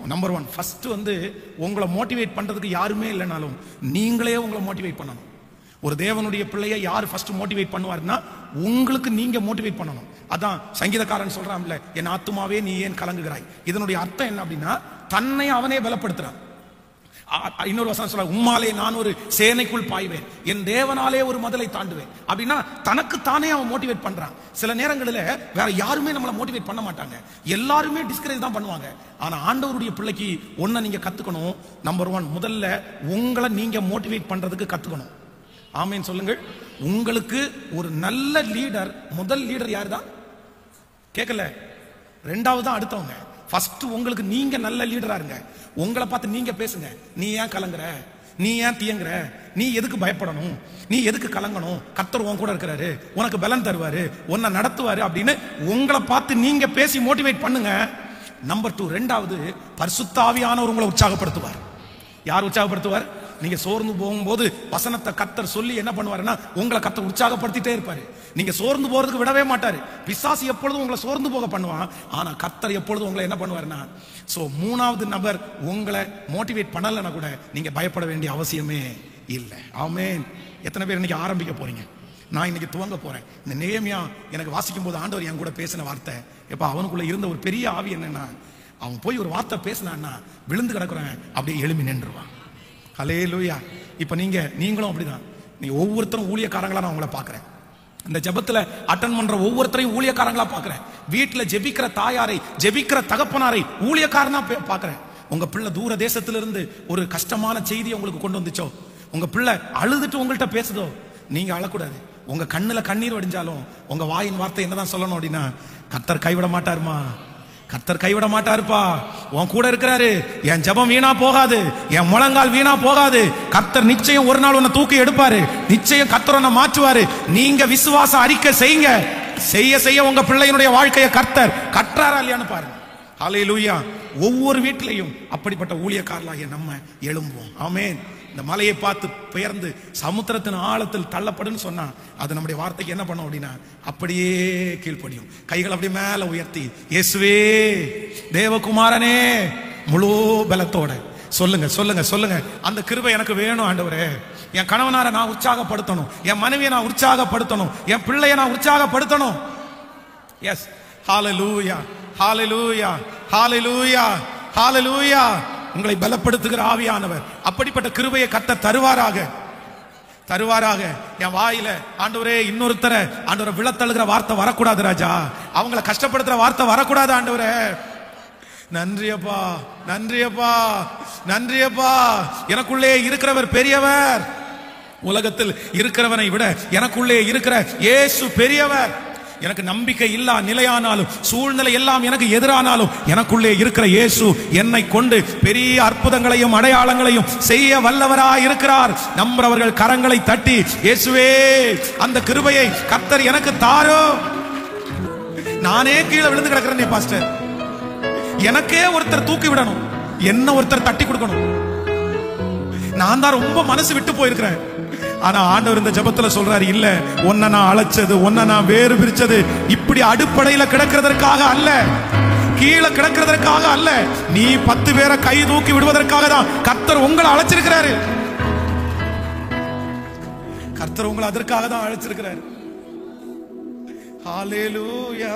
number one first வந்து உங்களை motivate பண்றதுக்கு யாருமே இல்லைனாலும் நீங்களே உங்களை மோட்டிவேட் பண்ணணும் ஒரு தேவனுடைய பிள்ளையை யார் ஃபர்ஸ்ட் மோட்டிவேட் பண்ணுவாருன்னா உங்களுக்கு நீங்க மோட்டிவேட் பண்ணணும் அதான் சங்கீதக்காரன் சொல்றான்ல என் ஆத்துமாவே நீ ஏன் கலங்குகிறாய் இதனுடைய அர்த்தம் என்ன அப்படின்னா தன்னை அவனே பலப்படுத்துறான் அ- அ- இன்னொரு வசனம் சொல்ல உம்மாலே நான் ஒரு சேனைக்குள் பாய்வேன் என் தேவனாலே ஒரு மதலை தாண்டுவேன் அப்படின்னா தனக்கு தானே அவன் மோட்டிவேட் பண்றான் சில நேரங்களில் வேற யாருமே நம்மளை மோட்டிவேட் பண்ண மாட்டாங்க எல்லாருமே டிஸ்கரேஜ் தான் பண்ணுவாங்க ஆனா ஆண்டவருடைய பிள்ளைக்கு ஒன்ன நீங்க கத்துக்கணும் நம்பர் ஒன் முதல்ல உங்களை நீங்க மோட்டிவேட் பண்றதுக்கு கத்துக்கணும் ஆமேன் சொல்லுங்கள் உங்களுக்கு ஒரு நல்ல லீடர் முதல் லீடர் யார் தான் கேட்கல ரெண்டாவது தான் அடுத்தவங்க ஃபர்ஸ்ட் உங்களுக்கு நீங்க நல்ல லீடரா இருங்க உங்களை பார்த்து நீங்க பேசுங்க நீ ஏன் கலங்குற நீ ஏன் தியங்குற நீ எதுக்கு பயப்படணும் நீ எதுக்கு கலங்கணும் கத்தர் உன் கூட இருக்கிறாரு உனக்கு பலன் தருவாரு உன்னை நடத்துவாரு அப்படின்னு உங்களை பார்த்து நீங்க பேசி மோட்டிவேட் பண்ணுங்க நம்பர் டூ ரெண்டாவது பரிசுத்தாவியானவர் உங்களை உற்சாகப்படுத்துவார் யார் உற்சாகப்படுத்துவார் நீங்க சோர்ந்து போகும்போது வசனத்தை கத்தர் சொல்லி என்ன பண்ணுவாருன்னா உங்களை கத்தர் உற்சாகப்படுத்திட்டே இருப்பாரு நீங்க சோர்ந்து போறதுக்கு விடவே மாட்டாரு பிசாசு எப்பொழுதும் உங்களை சோர்ந்து போக பண்ணுவான் ஆனா கத்தர் எப்பொழுதும் உங்களை என்ன பண்ணுவாருன்னா சோ மூணாவது நபர் உங்களை மோட்டிவேட் பண்ணலைன்னா கூட நீங்க பயப்பட வேண்டிய அவசியமே இல்லை ஆமென் எத்தனை பேர் இன்னைக்கு ஆரம்பிக்க போறீங்க நான் இன்னைக்கு துவங்க போறேன் இந்த நேமியா எனக்கு வாசிக்கும் போது ஆண்டவர் என் கூட பேசின வார்த்தை எப்ப அவனுக்குள்ள இருந்த ஒரு பெரிய ஆவி என்னன்னா அவன் போய் ஒரு வார்த்தை பேசினான்னா விழுந்து கிடக்குறேன் அப்படியே எழுமி நின்றுவான் ஹலே லூயா இப்போ நீங்க நீங்களும் அப்படிதான் நீங்க ஒவ்வொருத்தரும் ஊழியக்காரங்களா நான் உங்களை பார்க்கறேன் இந்த ஜெபத்துல அட்டன் பண்ற ஒவ்வொருத்தரையும் ஊழியக்காரங்களா பார்க்கறேன் வீட்டுல ஜெபிக்கிற தாயாரை ஜெபிக்கிற தகப்பனாரை ஊழியக்காரனா பே- பார்க்கறேன் உங்க பிள்ளை தூர தேசத்துல இருந்து ஒரு கஷ்டமான செய்தியை உங்களுக்கு கொண்டு வந்துச்சோ உங்க பிள்ளை அழுதுட்டு உங்கள்கிட்ட பேசுதோ நீங்க அழக்கூடாது உங்க கண்ணுல கண்ணீர் வடிஞ்சாலும் உங்க வாயின் வார்த்தை என்னதான் சொல்லணும் அப்படின்னா கத்தர் கைவிட மாட்டாருமா கர்த்தர் கைவிட மாட்டாருப்பா உன் கூட இருக்கிறாரு என் ஜெபம் வீணா போகாது என் முழங்கால் வீணா போகாது கர்த்தர் நிச்சயம் ஒரு நாள் உன்னை தூக்கி எடுப்பாரு நிச்சயம் கர்த்தர் உன்னை மாற்றுவாரு நீங்க விசுவாச அறிக்கை செய்யுங்க செய்ய செய்ய உங்க பிள்ளையினுடைய வாழ்க்கையை கர்த்தர் கற்றாரா இல்லையான்னு பாருங்க ஹalleluya ஒவ்வொரு வீட்டிலையும் அப்படிப்பட்ட ஊழியக்காரலாகிய நம்ம எழும்புவோம் ஆமென் இந்த மலையை பார்த்து பெயர்ந்து சமுத்திரத்தின் ஆழத்தில் தள்ளப்படுன்னு சொன்னா அது நம்முடைய வார்த்தைக்கு என்ன பண்ணும் அப்படின்னா அப்படியே கீழ்ப்படியும் கைகள் அப்படியே மேல உயர்த்தி இயேசுவே தேவகுமாரனே முழு பலத்தோட சொல்லுங்க சொல்லுங்க சொல்லுங்க அந்த கிருபை எனக்கு வேணும் ஆண்டவரே என் கணவனாரை நான் உற்சாகப்படுத்தணும் என் மனைவியை நான் உற்சாகப்படுத்தணும் என் பிள்ளையை நான் உற்சாகப்படுத்தணும் எஸ் ஹalleluya ஹalleluya ஹalleluya ஹalleluya உங்களை பலப்படுத்துகிற ஆவியானவர் அப்படிப்பட்ட கிருபையை கத்த தருவாராக தருவாராக என் வாயில ஆண்டவரே இன்னொருத்தரை ஆண்டவரை விழத்தழுகிற வார்த்தை வரக்கூடாது ராஜா அவங்கள கஷ்டப்படுத்துற வார்த்தை வரக்கூடாது ஆண்டவரே நன்றியப்பா நன்றியப்பா நன்றியப்பா எனக்குள்ளே இருக்கிறவர் பெரியவர் உலகத்தில் இருக்கிறவனை விட எனக்குள்ளே இருக்கிற இயேசு பெரியவர் எனக்கு நம்பிக்கை இல்லா நிலையானாலும் சூழ்நிலை எல்லாம் எனக்கு எதிரானாலும் எனக்குள்ளே இருக்கிற இயேசு என்னை கொண்டு பெரிய அற்புதங்களையும் அடையாளங்களையும் செய்ய வல்லவராய் இருக்கிறார் நம்புறவர்கள் கரங்களை தட்டி இயேசுவே அந்த கிருபையை கர்த்தர் எனக்கு தாரோ நானே கீழே விழுந்து கிடக்கிறேனே பாஸ்டர் எனக்கே ஒருத்தர் தூக்கி விடணும் என்ன ஒருத்தர் தட்டி கொடுக்கணும் நான் தான் ரொம்ப மனசு விட்டு போயிருக்கிறேன் ஆனா ஆண்டவர் இந்த ஜெபத்துல சொல்றாரு இல்ல உன்னை நான் அழைச்சது உன்னை நான் வேறு பிரிச்சது இப்படி அடிப்படையில கிடக்கிறதற்காக அல்ல கீழே கிடக்கிறதற்காக அல்ல நீ பத்து பேரை கை தூக்கி விடுவதற்காக தான் கர்த்தர் உங்களை அழைச்சிருக்கிறாரு கர்த்தர் உங்களை அதற்காக தான் அழைச்சிருக்கிறாரு ஹalleluya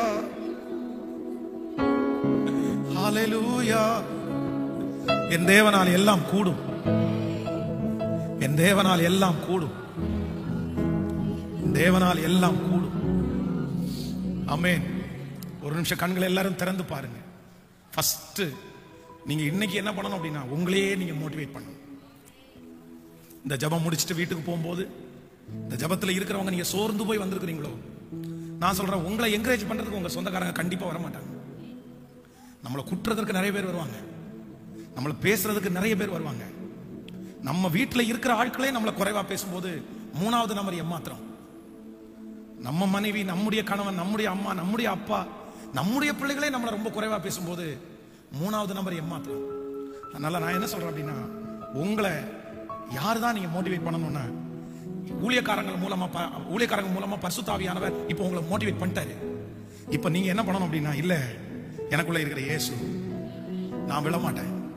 ஹalleluya என் தேவனால் எல்லாம் கூடும் என் தேவனால் எல்லாம் கூடும் என் தேவனால் எல்லாம் கூடும் ஆமென் ஒரு நிமிஷம் கண்களை எல்லாரும் திறந்து பாருங்க ஃபர்ஸ்ட் நீங்க இன்னைக்கு என்ன பண்ணணும் அப்படின்னா உங்களையே நீங்க மோட்டிவேட் பண்ணணும் இந்த ஜெபம் முடிச்சுட்டு வீட்டுக்கு போகும்போது இந்த ஜெபத்துல இருக்கிறவங்க நீங்க சோர்ந்து போய் வந்திருக்கிறீங்களோ நான் சொல்றேன் உங்களை என்கரேஜ் பண்றதுக்கு உங்க சொந்தக்காரங்க கண்டிப்பா வர மாட்டாங்க நம்மளை குட்டுறதற்கு நிறைய பேர் வருவாங்க நம்மளை பேசுறதுக்கு நிறைய பேர் வருவாங்க நம்ம வீட்டில் இருக்கிற ஆட்களே நம்மளை குறைவா பேசும்போது மூணாவது நம்பர் ஏமாத்திரம் நம்ம மனைவி நம்முடைய கணவன் நம்முடைய அம்மா நம்முடைய அப்பா நம்முடைய பிள்ளைகளே நம்மளை ரொம்ப குறைவா பேசும்போது மூணாவது நம்பர் ஏமாத்திரம் அதனால நான் என்ன சொல்றேன் அப்படின்னா உங்களை யார் தான் நீங்க மோட்டிவேட் பண்ணணும்னா ஊழியக்காரங்கள் மூலமா ப- ஊழியக்காரங்க மூலமா பரிசுத்தாவியானவர் இப்போ உங்களை மோட்டிவேட் பண்ணிட்டாரு இப்போ நீங்க என்ன பண்ணணும் அப்படின்னா இல்ல எனக்குள்ள இருக்கிற இயேசு நான் விழ மாட்டேன்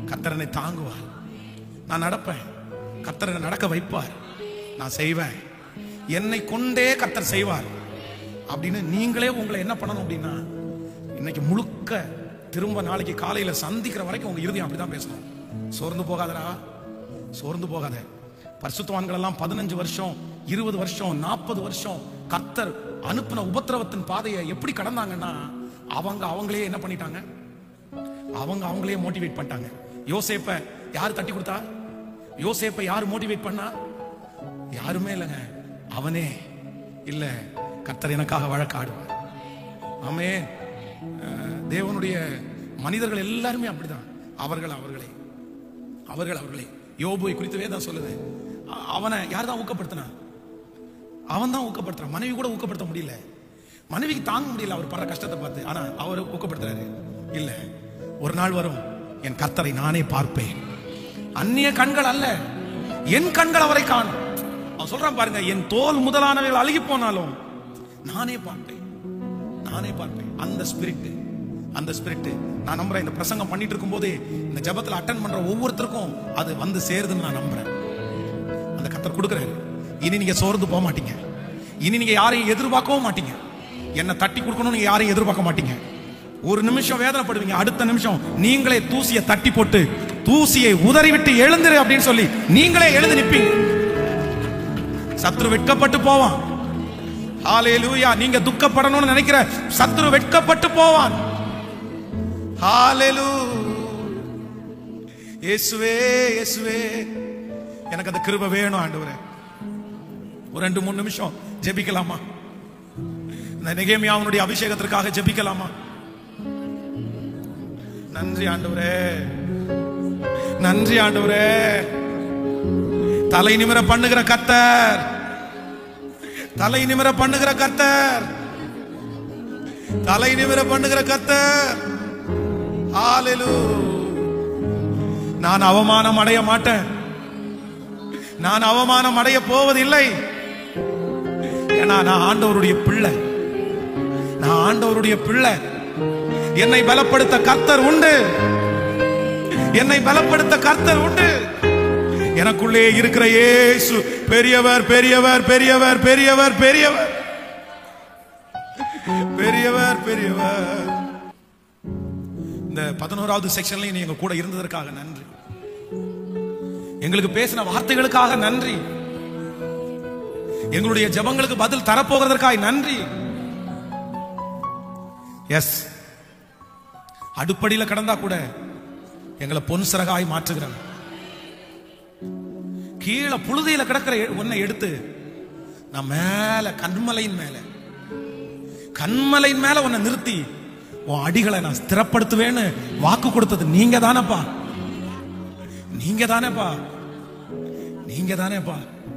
கர்த்தர் என்னை தாங்குவார் நான் நடப்பேன் கர்த்தர் என்னை நடக்க வைப்பார் நான் செய்வேன் என்னை கொண்டே கர்த்தர் செய்வார் அப்படின்னு நீங்களே உங்களை என்ன பண்ணணும் அப்படின்னா இன்னைக்கு முழுக்க திரும்ப நாளைக்கு காலையில சந்திக்கிற வரைக்கும் உங்க இருதயம் அப்படிதான் பேசணும் சோர்ந்து போகாதடா சோர்ந்து போகாத பரிசுத்தவான்கள் எல்லாம் பதினஞ்சு வருஷம் இருபது வருஷம் நாற்பது வருஷம் கர்த்தர் அனுப்பின உபத்திரவத்தின் பாதையை எப்படி கடந்தாங்கன்னா அவங்க அவங்களே என்ன பண்ணிட்டாங்க அவங்க அவங்களே மோட்டிவேட் பண்ணிட்டாங்க யோசேப்ப யார் தட்டி கொடுத்தா யோசேப்பை யார் மோட்டிவேட் பண்ணா யாருமே இல்லைங்க அவனே இல்ல கர்த்தர் எனக்காக வழக்காடுவார் ஆமே அஹ், தேவனுடைய மனிதர்கள் எல்லாருமே அப்படிதான் அவர்கள் அவர்களே அவர்கள் அவர்களே யோபுவை குறித்து வேதம் சொல்லுது அ- அவனை யார் தான் ஊக்கப்படுத்தினா அவன் தான் ஊக்கப்படுத்துறான் மனைவி கூட ஊக்கப்படுத்த முடியல மனைவிக்கு தாங்க முடியல அவர் படுற கஷ்டத்தை பார்த்து ஆனா அவர் ஊக்கப்படுத்துறாரு இல்ல ஒரு நாள் வரும் என் கர்த்தரை நானே பார்ப்பேன் அந்நிய கண்கள் அல்ல என் கண்கள் அவரை காணும் அவன் சொல்றான் பாருங்க என் தோல் முதலானவைகள் அழுகி போனாலும் நானே பார்ப்பேன் நானே பார்ப்பேன் அந்த ஸ்பிரிட் அந்த ஸ்பிரிட் நான் நம்புறேன் இந்த பிரசங்கம் பண்ணிட்டு இருக்கும்போதே இந்த ஜெபத்துல அட்டன் பண்ற ஒவ்வொருத்தருக்கும் அது வந்து சேருதுன்னு நான் நம்புறேன் அந்த கத்தர் கொடுக்குறாரு இனி நீங்க சோர்ந்து போக மாட்டீங்க இனி நீங்க யாரையும் எதிர்பார்க்கவும் மாட்டீங்க என்ன தட்டி கொடுக்கணும் நீங்க யாரையும் எதிர்பார்க்க மாட்டீங்க ஒரு நிமிஷம் வேதனைப்படுவீங்க அடுத்த நிமிஷம் நீங்களே தூசியை தட்டி போட்டு தூசியை உதறி விட்டு எழுந்துரு அப்படின்னு சொல்லி நீங்களே எழுந்து நிப்பீங்க சத்ரு வெட்கப்பட்டு போவான் ஹalleluya நீங்க துக்கப்படணும்னு நினைக்கிற சத்ரு வெட்கப்பட்டு போவான் ஹalleluya இயேசுவே இயேசுவே எனக்கு அந்த கிருபை வேணும் ஆண்டவரே ஒரு ரெண்டு மூணு நிமிஷம் ஜெபிக்கலாமா இந்த நெகேமியாவுடைய அபிஷேகத்திற்காக ஜெபிக்கலாமா நன்றி ஆண்டவரே நன்றி ஆண்டவரே தலை நிமிர பண்ணுகிற கத்தர் தலை நிமிர பண்ணுகிற கத்தர் தலை நிமிர பண்ணுகிற கத்தர் ஹalleluya நான் அவமானம் அடைய மாட்டேன் நான் அவமானம் அடைய போவதில்லை ஏன்னா நான் ஆண்டவருடைய பிள்ளை நான் ஆண்டவருடைய பிள்ளை என்னை பலப்படுத்த கர்த்தர் உண்டு என்னை பலப்படுத்த கர்த்தர் உண்டு எனக்குள்ளே இருக்கிற இயேசு பெரியவர் பெரியவர் பெரியவர் பெரியவர் பெரியவர் பெரியவர் பெரியவர் இந்த பதினோராவது செக்ஷன்ல நீ எங்க கூட இருந்ததற்காக நன்றி எங்களுக்கு பேசின வார்த்தைகளுக்காக நன்றி எங்களுடைய ஜெபங்களுக்கு பதில் தரப்போகிறதற்காக நன்றி எஸ் அடுப்படியில கடந்தா கூட எங்களை பொன் சிறகாய் மாற்றுகிறாங்க கீழே புழுதியில கிடக்கிற ஒன்னை எடுத்து நான் மேல கண்மலையின் மேல கண்மலையின் மேல உன்னை நிறுத்தி உன் அடிகளை நான் ஸ்திரப்படுத்துவேன்னு வாக்கு கொடுத்தது நீங்க தானப்பா நீங்க தானேப்பா நீங்க தானேப்பா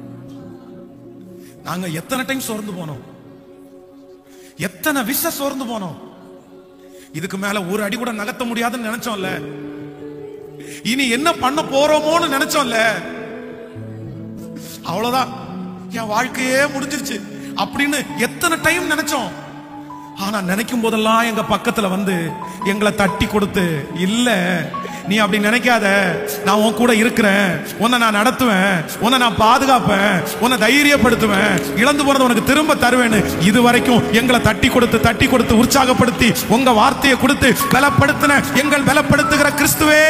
நாங்க எத்தனை டைம் சோர்ந்து போனோம் எத்தனை விஷ சோர்ந்து போனோம் இதுக்கு மேல ஒரு அடி கூட நகர்த்த முடியாதுன்னு நினைச்சோம்ல இனி என்ன பண்ண போறோமோன்னு நினைச்சோம்ல அவ்வளவுதான் என் வாழ்க்கையே முடிஞ்சிருச்சு அப்படின்னு எத்தனை டைம் நினைச்சோம் ஆனா நினைக்கும் போதெல்லாம் எங்க பக்கத்துல வந்து எங்களை தட்டி கொடுத்து இல்ல நீ அப்படி நினைக்காத நான் உன் கூட இருக்கிறேன் உன்னை நான் நடத்துவேன் உன்னை நான் பாதுகாப்பேன் உன்னை தைரியப்படுத்துவேன் இழந்து போனது உனக்கு திரும்ப தருவேன்னு இது வரைக்கும் எங்களை தட்டி கொடுத்து தட்டி கொடுத்து உற்சாகப்படுத்தி உங்க வார்த்தையை கொடுத்து பலப்படுத்தின எங்கள் பலப்படுத்துகிற கிறிஸ்துவே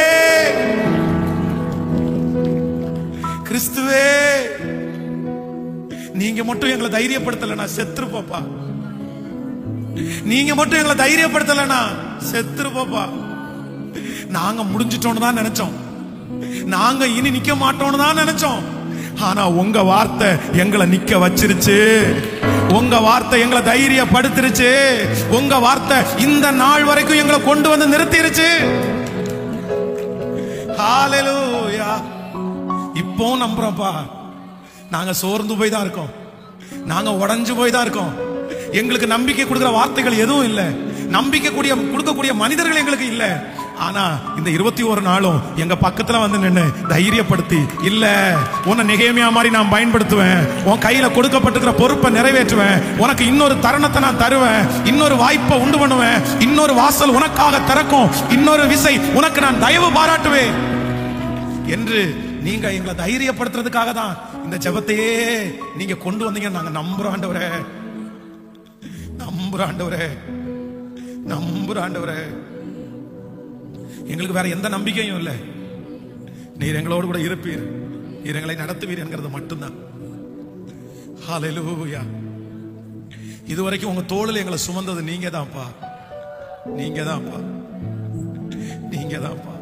கிறிஸ்துவே நீங்க மட்டும் எங்களை தைரியப்படுத்தலனா செத்துருப்போப்பா நீங்க மட்டும் எங்களை தைரியப்படுத்தலனா செத்துருப்போப்பா நாங்க முடிஞ்சிட்டோம்னு தான் நினைச்சோம் நாங்க இனி நிக்க மாட்டோம்னு தான் நினைச்சோம் ஆனா உங்க வார்த்தை எங்களை நிக்க வச்சிருச்சு உங்க வார்த்தை எங்களை தைரியப்படுத்திருச்சு உங்க வார்த்தை இந்த நாள் வரைக்கும் எங்களை கொண்டு வந்து நிறுத்திருச்சு ஹalleluya இப்போ நம்புறோம்ப்பா நாங்க சோர்ந்து போய் தான் இருக்கோம் நாங்க உடைஞ்சு போய் தான் இருக்கோம் எங்களுக்கு நம்பிக்கை கொடுக்கிற வார்த்தைகள் எதுவும் இல்ல நம்பிக்கை கூடிய கொடுக்கக்கூடிய மனிதர்கள் எங்களுக்கு இல்ல ஆனா இந்த இருபத்தி ஒரு நாளும் எங்க பக்கத்துல வந்து நின்னு தைரியப்படுத்தி இல்ல உன்னை நிகைமையா மாதிரி நான் பயன்படுத்துவேன் உன் கையில கொடுக்கப்பட்டிருக்கிற பொறுப்பை நிறைவேற்றுவேன் உனக்கு இன்னொரு தருணத்தை நான் தருவேன் இன்னொரு வாய்ப்பை உண்டு பண்ணுவேன் இன்னொரு வாசல் உனக்காக திறக்கும் இன்னொரு விசை உனக்கு நான் தயவு பாராட்டுவேன் என்று நீங்க எங்களை தைரியப்படுத்துறதுக்காக தான் இந்த ஜெபத்தையே நீங்க கொண்டு வந்தீங்க நாங்க நம்புறோம் ஆண்டவரே நம்புறோம் ஆண்டவரே நம்புறோம் ஆண்டவரே எங்களுக்கு வேற எந்த நம்பிக்கையும் இல்லை நீர் எங்களோடு கூட இருப்பீர் நீர் எங்களை நடத்துவீர் என்கிறது மட்டும்தான் ஹalleluya இதுவரைக்கும் உங்க தோளில் எங்களை சுமந்தது நீங்க தான்ப்பா நீங்க தான்ப்பா நீங்க தான்ப்பா